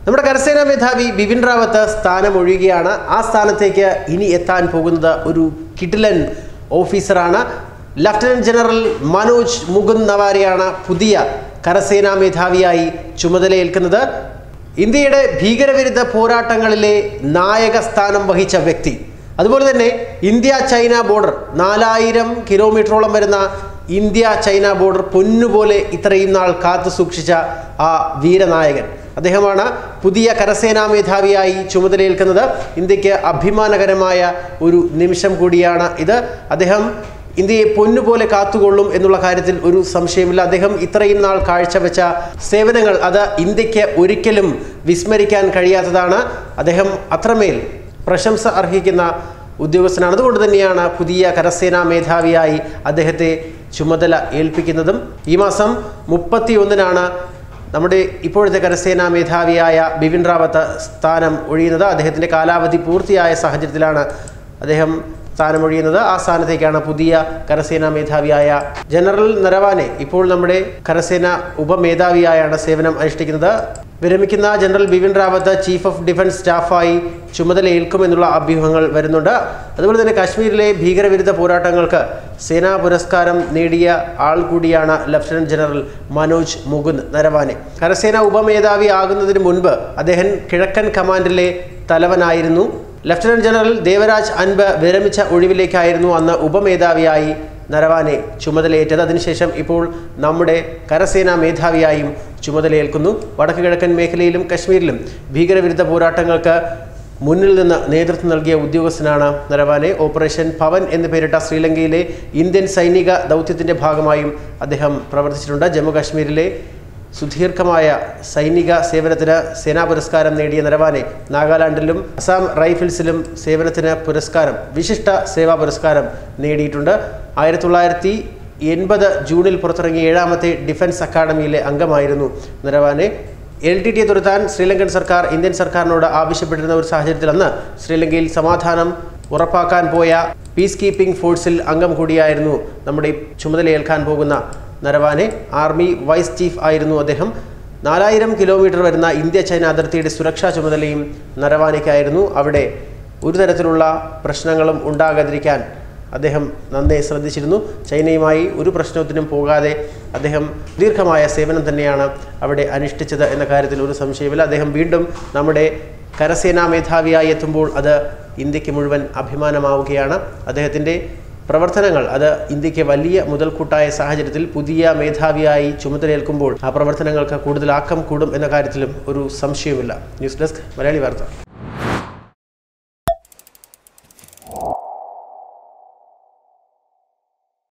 നമ്മുടെ കരസേനാ മേധാവി ബിപിൻ റാവത്ത് സ്ഥാനമൊഴിയുകയാണ് ആ സ്ഥാനത്തേക്ക് ഇനി എത്താൻ പോകുന്നത് ഒരു കിടിലൻ ഓഫീസറാണ് ലഫ്റ്റനന്റ് ജനറൽ മനോജ് മുകുന്ദ് നവാരിയാണ് പുതിയ കരസേനാ മേധാവിയായി ചുമതലയേൽക്കുന്നത് ഇന്ത്യയുടെ ഭീകരവിരുദ്ധ പോരാട്ടങ്ങളിലെ നായക സ്ഥാനം വഹിച്ച വ്യക്തി അതുപോലെ തന്നെ ഇന്ത്യ ചൈന ബോർഡർ നാലായിരം കിലോമീറ്ററോളം വരുന്ന ഇന്ത്യ ചൈന ബോർഡർ പൊന്നുപോലെ ഇത്രയും നാൾ കാത്തു സൂക്ഷിച്ച ആ വീരനായകൻ അദ്ദേഹമാണ് പുതിയ കരസേനാ മേധാവിയായി ചുമതലയേൽക്കുന്നത് ഇന്ത്യക്ക് അഭിമാനകരമായ ഒരു നിമിഷം കൂടിയാണ് ഇത് അദ്ദേഹം ഇന്ത്യയെ പൊന്നുപോലെ കാത്തുകൊള്ളും എന്നുള്ള കാര്യത്തിൽ ഒരു സംശയമില്ല അദ്ദേഹം ഇത്രയും നാൾ കാഴ്ചവെച്ച സേവനങ്ങൾ അത് ഇന്ത്യക്ക് ഒരിക്കലും വിസ്മരിക്കാൻ കഴിയാത്തതാണ് അദ്ദേഹം അത്രമേൽ പ്രശംസ അർഹിക്കുന്ന ഉദ്യോഗസ്ഥനാണ് അതുകൊണ്ട് തന്നെയാണ് പുതിയ കരസേനാ മേധാവിയായി അദ്ദേഹത്തെ ചുമതല ഏൽപ്പിക്കുന്നതും ഈ മാസം മുപ്പത്തി ഒന്നിനാണ് നമ്മുടെ ഇപ്പോഴത്തെ കരസേനാ മേധാവിയായ ബിപിൻ റാവത്ത് സ്ഥാനം ഒഴിയുന്നത് അദ്ദേഹത്തിൻ്റെ കാലാവധി പൂർത്തിയായ സാഹചര്യത്തിലാണ് അദ്ദേഹം സ്ഥാനമൊഴിയുന്നത് ആ സ്ഥാനത്തേക്കാണ് പുതിയ കരസേനാ മേധാവിയായ ജനറൽ നരവാനെ ഇപ്പോൾ നമ്മുടെ കരസേന ഉപമേധാവിയായാണ് സേവനം അനുഷ്ഠിക്കുന്നത് വിരമിക്കുന്ന general Bipin Rawat chief of defence സ്റ്റാഫായി ചുമതലയേൽക്കുമെന്നുള്ള അഭ്യൂഹങ്ങൾ വരുന്നുണ്ട് അതുപോലെ തന്നെ കാശ്മീരിലെ ഭീകരവിരുദ്ധ പോരാട്ടങ്ങൾക്ക് സേനാ പുരസ്കാരം നേടിയ ആൾ കൂടിയാണ് ലഫ്റ്റനന്റ് ജനറൽ മനോജ് മുകുന്ദ് നരവാനെ കരസേന ഉപമേധാവി ആകുന്നതിന് മുൻപ് അദ്ദേഹം കിഴക്കൻ കമാൻഡിലെ തലവനായിരുന്നു ലഫ്റ്റനന്റ് ജനറൽ ദേവരാജ് അൻപ് വിരമിച്ച ഒഴിവിലേക്കായിരുന്നു അന്ന് ഉപമേധാവിയായി നരവാനെ ചുമതലയേറ്റത് അതിനുശേഷം ഇപ്പോൾ നമ്മുടെ കരസേനാ മേധാവിയായും ചുമതലയേൽക്കുന്നു വടക്ക് കിഴക്കൻ മേഖലയിലും കശ്മീരിലും ഭീകരവിരുദ്ധ പോരാട്ടങ്ങൾക്ക് മുന്നിൽ നിന്ന് നേതൃത്വം നൽകിയ ഉദ്യോഗസ്ഥനാണ് നരവാനെ ഓപ്പറേഷൻ പവൻ എന്ന് പേരിട്ട ശ്രീലങ്കയിലെ ഇന്ത്യൻ സൈനിക ദൗത്യത്തിൻ്റെ ഭാഗമായും അദ്ദേഹം പ്രവർത്തിച്ചിട്ടുണ്ട് ജമ്മു കാശ്മീരിലെ സുദീർഘമായ സൈനിക സേവനത്തിന് സേനാ പുരസ്കാരം നേടിയ നരവാനെ നാഗാലാൻഡിലും അസാം റൈഫിൾസിലും സേവനത്തിന് പുരസ്കാരം വിശിഷ്ട സേവാ പുരസ്കാരം നേടിയിട്ടുണ്ട് ആയിരത്തി തൊള്ളായിരത്തി എൺപത് ജൂണിൽ പുറത്തിറങ്ങിയ ഏഴാമത്തെ ഡിഫൻസ് അക്കാദമിയിലെ അംഗമായിരുന്നു നരവാനെ എൽ ടി ടിയെ തുരത്താൻ ശ്രീലങ്കൻ സർക്കാർ ഇന്ത്യൻ സർക്കാരിനോട് ആവശ്യപ്പെട്ടിരുന്ന ഒരു സാഹചര്യത്തിൽ അന്ന് ശ്രീലങ്കയിൽ സമാധാനം ഉറപ്പാക്കാൻ പോയ പീസ് കീപ്പിംഗ് ഫോഴ്സിൽ അംഗം കൂടിയായിരുന്നു നമ്മുടെ ഈ ചുമതലയേൽക്കാൻ പോകുന്ന നരവാനെ ആർമി വൈസ് ചീഫ് ആയിരുന്നു അദ്ദേഹം നാലായിരം കിലോമീറ്റർ വരുന്ന ഇന്ത്യ ചൈന അതിർത്തിയുടെ സുരക്ഷാ ചുമതലയും നരവാനയ്ക്കായിരുന്നു അവിടെ ഒരു തരത്തിലുള്ള പ്രശ്നങ്ങളും ഉണ്ടാകാതിരിക്കാൻ അദ്ദേഹം നന്നേ ശ്രദ്ധിച്ചിരുന്നു ചൈനയുമായി ഒരു പ്രശ്നത്തിനും പോകാതെ അദ്ദേഹം ദീർഘമായ സേവനം തന്നെയാണ് അവിടെ അനുഷ്ഠിച്ചത് എന്ന കാര്യത്തിൽ ഒരു സംശയമില്ല അദ്ദേഹം വീണ്ടും നമ്മുടെ കരസേനാ മേധാവിയായി എത്തുമ്പോൾ അത് ഇന്ത്യക്ക് മുഴുവൻ അഭിമാനമാവുകയാണ് അദ്ദേഹത്തിൻ്റെ പ്രവർത്തനങ്ങൾ അത് ഇന്ത്യക്ക് വലിയ മുതൽക്കൂട്ടായ സാഹചര്യത്തിൽ പുതിയ മേധാവിയായി ചുമതലയേൽക്കുമ്പോൾ ആ പ്രവർത്തനങ്ങൾക്ക് കൂടുതൽ ആക്കം കൂടും എന്ന കാര്യത്തിലും ഒരു സംശയവുമില്ല ന്യൂസ് ഡെസ്ക് മലയാളി വാർത്ത